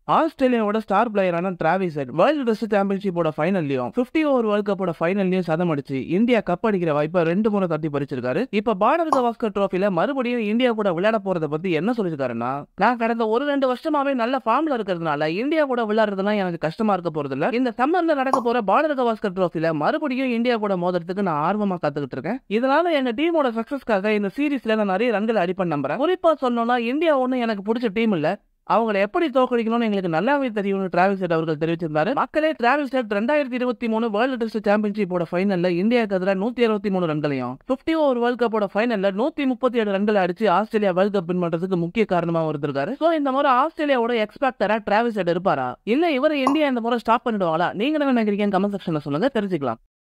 ஆஸ்திரேலியாவோட star பிளேயரான Travis Head world test சாம்பியன்ஷிப்போட ஃபைனல்லையும் 50 ஓவர் வேர்ல்ட் கப்போட ஃபைனல்லையும் சதம் அடிச்சு இந்தியா கப் அடிக்கிற வாய்ப்பை ரெண்டு முறை தட்டி பறிச்சிருக்காரு இப்ப பாரத கவாஸ்கர் ட்ரோஃபில மறுபடியும் இந்தியா கூட விளையாட போறத பத்தி என்ன சொல்லிருக்காருன்னா நான் கடந்த ஒரு ரெண்டு வருஷமாவே நல்ல ஃபார்ம்ல இருக்கிறதுனால இந்தியா கூட விளையாடுறதுலாம் எனக்கு கஷ்டமா இருக்க போறது இல்ல இந்த சம்மர்ல நடக்க போற பாரத கவாஸ்கர் ட்ரோஃபில மறுபடியும் இந்தியா கூட மோதுறதுக்கு நான் ஆர்வமா காத்துக்கிட்டு இருக்கேன் இதனால எங்க டீமோட சக்சஸ்க்காக இந்த சீரீஸ்ல நான் நிறைய ரன்கள் அடிப்பேன் நம்புறேன் குறிப்பா சொல்லணும்னா இந்தியா ஒண்ணு எனக்கு பிடிச்ச டீம் இல்ல அவங்களை எப்படி தோக்கடிக்கணும்னு எங்களுக்கு நல்லாவே தெரியும்னு டிராவல் செட் அவர்கள் தெரிவிச்சிருந்தாரு மக்களே டிராவல் செட் ரெண்டாயிரத்தி இருபத்தி மூணு வேர்ல்டு டெஸ்ட் சாம்பியன்ஷிப்போட ஃபைனல்ல இந்தியாவுக்கு எதிராக நூத்தி அறுபத்தி மூணு ரன்களையும் 50 ஓவர் வேர்ல்ட் கப்போட ஃபைனல்ல நூத்தி முப்பத்தி ஏழு ரன்களை அடிச்சு ஆஸ்திரேலியா வேர்ல்ட் கப் வின் பண்றதுக்கு முக்கிய காரணமா இருந்திருக்காரு சோ இந்த முறை ஆஸ்திரேலியாவோட எக்ஸ்பெக்டரா டிராவல் செட் இருப்பாரா இல்ல இவரை இந்தியா இந்த முறை ஸ்டாப் பண்ணிடுவாங்களா நீங்க என்ன நினைக்கிறீங்க கமெண்ட் செக்ஷன்ல சொல்லுங்க தெரிஞ்சுக்கலாம்